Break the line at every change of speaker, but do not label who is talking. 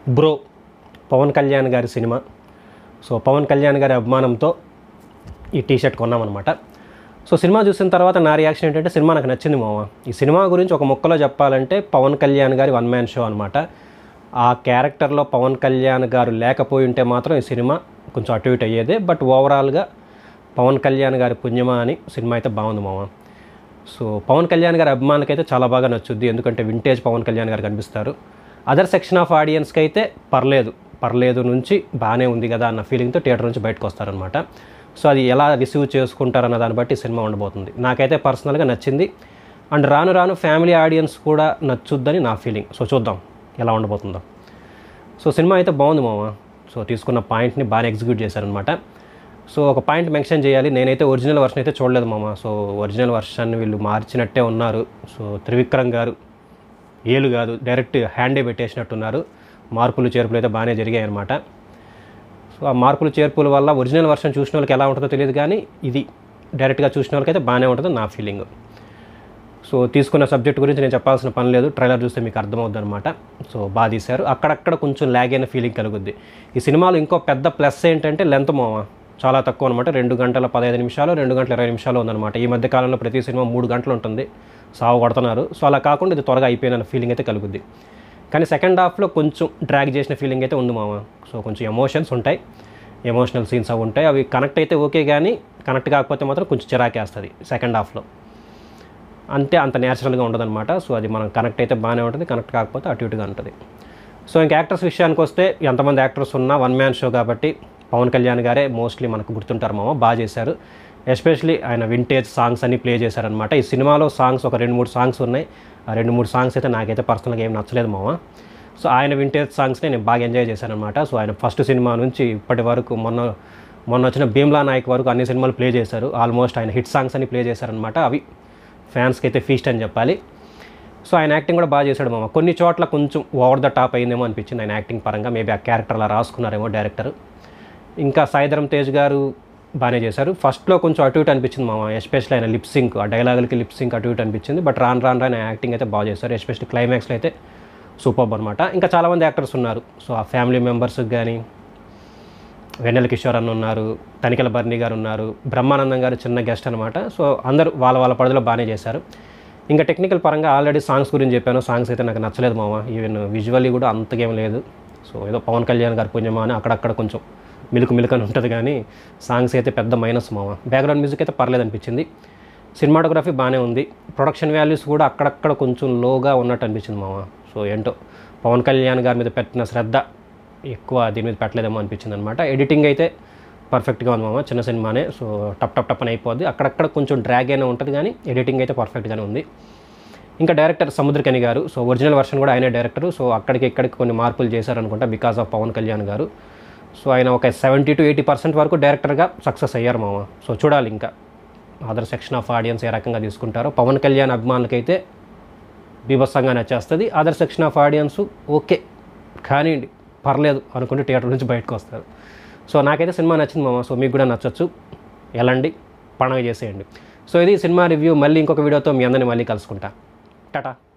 bro Pawan Kalyan గారి cinema so Pawan Kalyan గారి అభిమానంతో ఈ టీ షర్ట్ కొన్నామన్నమాట సో సినిమా చూసిన తర్వాత నా రియాక్షన్ ఏంటంటే సినిమా నాకు నచ్చింది మామ ఈ సినిమా గురించి ఒక ముక్కలో చెప్పాలంటే పవన్ కళ్యాణ్ గారి వన్ మ్యాన్ షో అనమాట ఆ క్యారెక్టర్లో పవన్ కళ్యాణ్ గారు లేకపోయి ఉంటే మాత్రం ఈ సినిమా కొంచెం అటు ఇటు అయ్యేదే బట్ ఓవరాల్గా పవన్ కళ్యాణ్ గారి పుణ్యమా అని సినిమా అయితే బాగుంది మామ సో పవన్ కళ్యాణ్ గారి అభిమానులకైతే చాలా బాగా నచ్చుద్ది ఎందుకంటే వింటేజ్ పవన్ కళ్యాణ్ గారు కనిపిస్తారు అదర్ సెక్షన్ ఆఫ్ ఆడియన్స్కి అయితే పర్లేదు పర్లేదు నుంచి బాగానే ఉంది కదా అన్న ఫీలింగ్తో థియేటర్ నుంచి బయటకు వస్తారనమాట సో అది ఎలా రిసీవ్ చేసుకుంటారన్న దాన్ని బట్టి సినిమా ఉండబోతుంది నాకైతే పర్సనల్గా నచ్చింది అండ్ రాను రాను ఫ్యామిలీ ఆడియన్స్ కూడా నచ్చుద్దని నా ఫీలింగ్ సో చూద్దాం ఎలా ఉండబోతుందో సో సినిమా అయితే బాగుంది మామ సో తీసుకున్న పాయింట్ని బాగా ఎగ్జిక్యూట్ చేశారనమాట సో ఒక పాయింట్ మెన్షన్ చేయాలి నేనైతే ఒరిజినల్ వర్షన్ అయితే చూడలేదు మామ సో ఒరిజినల్ వర్షన్ని వీళ్ళు మార్చినట్టే ఉన్నారు సో త్రివిక్రమ్ గారు ఏలు కాదు డైరెక్ట్ హ్యాండే పెట్టేసినట్టున్నారు మార్పులు చేర్పులు అయితే బాగానే జరిగాయి అనమాట సో ఆ మార్పులు చేర్పుల వల్ల ఒరిజినల్ వర్షన్ చూసిన వాళ్ళకి ఎలా ఉంటుందో తెలియదు కానీ ఇది డైరెక్ట్గా చూసిన వాళ్ళకైతే బాగానే ఉంటుందో నా ఫీలింగ్ సో తీసుకున్న సబ్జెక్ట్ గురించి నేను చెప్పాల్సిన పని లేదు ట్రైలర్ చూస్తే మీకు అర్థమవుద్ది అనమాట సో బాగా తీశారు అక్కడక్కడ కొంచెం ల్యాగ్ అయిన ఫీలింగ్ కలుగుద్ది ఈ సినిమాలో ఇంకో పెద్ద ప్లస్ ఏంటంటే లెంత్ మోమ చాలా తక్కువ అనమాట రెండు గంటల పదహైదు నిమిషాలు రెండు గంటల ఇరవై నిమిషాలు ఉందన్నమాట ఈ మధ్య కాలంలో ప్రతి సినిమా మూడు గంటలు ఉంటుంది సాగు కొడుతున్నారు సో అలా కాకుండా ఇది త్వరగా అయిపోయిన ఫీలింగ్ అయితే కలుగుద్ది కానీ సెకండ్ హాఫ్లో కొంచెం డ్రాగ్ చేసిన ఫీలింగ్ అయితే ఉంది మామ సో కొంచెం ఎమోషన్స్ ఉంటాయి ఎమోషనల్ సీన్స్ అవి ఉంటాయి అవి కనెక్ట్ అయితే ఓకే కానీ కనెక్ట్ కాకపోతే మాత్రం కొంచెం చిరాకేస్తుంది సెకండ్ హాఫ్లో అంతే అంత న్యాచురల్గా ఉండదన్నమాట సో అది మనం కనెక్ట్ అయితే బాగానే ఉంటుంది కనెక్ట్ కాకపోతే అటు ఇటుగా ఉంటుంది సో ఇంక యాక్టర్స్ విషయానికి వస్తే ఎంతమంది యాక్టర్స్ ఉన్నా వన్ మ్యాన్ షో కాబట్టి పవన్ కళ్యాణ్ గారే మోస్ట్లీ మనకు గుర్తుంటారు మామ బాగా చేశారు ఎస్పెషలీ ఆయన వింటేజ్ సాంగ్స్ అన్ని ప్లే చేశారనమాట ఈ సినిమాలో సాంగ్స్ ఒక రెండు మూడు సాంగ్స్ ఉన్నాయి ఆ రెండు మూడు సాంగ్స్ అయితే నాకైతే పర్సనల్గా ఏం నచ్చలేదు మామ సో ఆయన వింటేజ్ సాంగ్స్ని నేను బాగా ఎంజాయ్ చేశాను అనమాట సో ఆయన ఫస్ట్ సినిమా నుంచి ఇప్పటి వరకు మొన్న మొన్న వచ్చిన భీమ్లా నాయక్ వరకు అన్ని సినిమాలు ప్లే చేశారు ఆల్మోస్ట్ ఆయన హిట్ సాంగ్స్ అని ప్లే చేశారనమాట అవి ఫ్యాన్స్కి అయితే ఫీస్ట్ అని చెప్పాలి సో ఆయన యాక్టింగ్ కూడా బాగా చేశాడు మామ కొన్ని చోట్ల కొంచెం ఓవర్ ద టాప్ అయిందేమో అనిపించింది ఆయన యాక్టింగ్ పరంగా మేబీ ఆ క్యారెక్టర్ అలా రాసుకున్నారేమో డైరెక్టర్ ఇంకా సాయిధరం తేజ్ గారు బాగానే చేశారు ఫస్ట్లో కొంచెం అటు ఇటు అనిపించింది మామ ఎస్పెషల్లీ ఆయన లిప్ సింక్ ఆ డైలాగులకి లిప్ సింక్ అటు ఇటు అనిపించింది బట్ రాను రాను రాను ఆయన యాక్టింగ్ అయితే బాగా చేశారు ఎస్పెషల్లీ క్లైమాక్స్లో అయితే సూపర్ అనమాట ఇంకా చాలామంది యాక్టర్స్ ఉన్నారు సో ఆ ఫ్యామిలీ మెంబర్స్కి కానీ వెన్నెల కిషోర్ అన్న ఉన్నారు తనికెల బర్ని గారు ఉన్నారు బ్రహ్మానందం గారు చిన్న గెస్ట్ అనమాట సో అందరూ వాళ్ళ వాళ్ళ పరిధిలో బాగానే చేశారు ఇంకా టెక్నికల్ పరంగా ఆల్రెడీ సాంగ్స్ గురించి చెప్పాను సాంగ్స్ అయితే నాకు నచ్చలేదు మామ ఈవెన్ విజువల్లీ కూడా అంతగేం లేదు సో ఏదో పవన్ కళ్యాణ్ గారి పుణ్యమా అని అక్కడక్కడ కొంచెం మిలుకు మిలుకు అని ఉంటుంది కానీ సాంగ్స్ అయితే పెద్ద మైనస్ మామ బ్యాక్గ్రౌండ్ మ్యూజిక్ అయితే పర్లేదు అనిపించింది సినిమాటోగ్రఫీ బాగానే ఉంది ప్రొడక్షన్ వాల్యూస్ కూడా అక్కడక్కడ కొంచెం లోగా ఉన్నట్టు అనిపించింది మామ సో ఏంటో పవన్ కళ్యాణ్ గారి మీద పెట్టిన శ్రద్ధ ఎక్కువ దీని మీద పెట్టలేదేమో అనిపించింది అనమాట ఎడిటింగ్ అయితే పర్ఫెక్ట్గా ఉంది మామ చిన్న సినిమానే సో టప్ టప్ టప్ అని అయిపోద్ది అక్కడక్కడ కొంచెం డ్రాగ్ అయినా ఉంటుంది కానీ ఎడిటింగ్ అయితే పర్ఫెక్ట్గానే ఉంది ఇంకా డైరెక్టర్ సముద్రకని గారు సో ఒరిజినల్ వర్షన్ కూడా ఆయనే డైరెక్టర్ సో అక్కడికి ఇక్కడికి కొన్ని మార్పులు చేశారనుకుంటా బికాస్ ఆఫ్ పవన్ కళ్యాణ్ గారు సో ఆయన ఒక సెవెంటీ టు ఎయిటీ పర్సెంట్ వరకు డైరెక్టర్గా సక్సెస్ అయ్యారు మామ సో చూడాలి ఇంకా అదర్ సెక్షన్ ఆఫ్ ఆడియన్స్ ఏ రకంగా తీసుకుంటారో పవన్ కళ్యాణ్ అభిమానులకైతే బీభత్సంగా నచ్చేస్తుంది other section of audience okay కానివ్వండి పర్లేదు అనుకుంటే థియేటర్ నుంచి బయటకు వస్తారు సో నాకైతే సినిమా నచ్చింది మామ సో మీకు కూడా నచ్చొచ్చు వెళ్ళండి పండగ చేసేయండి సో ఇది సినిమా రివ్యూ మళ్ళీ ఇంకొక వీడియోతో మీ అందరిని మళ్ళీ కలుసుకుంటా టాటా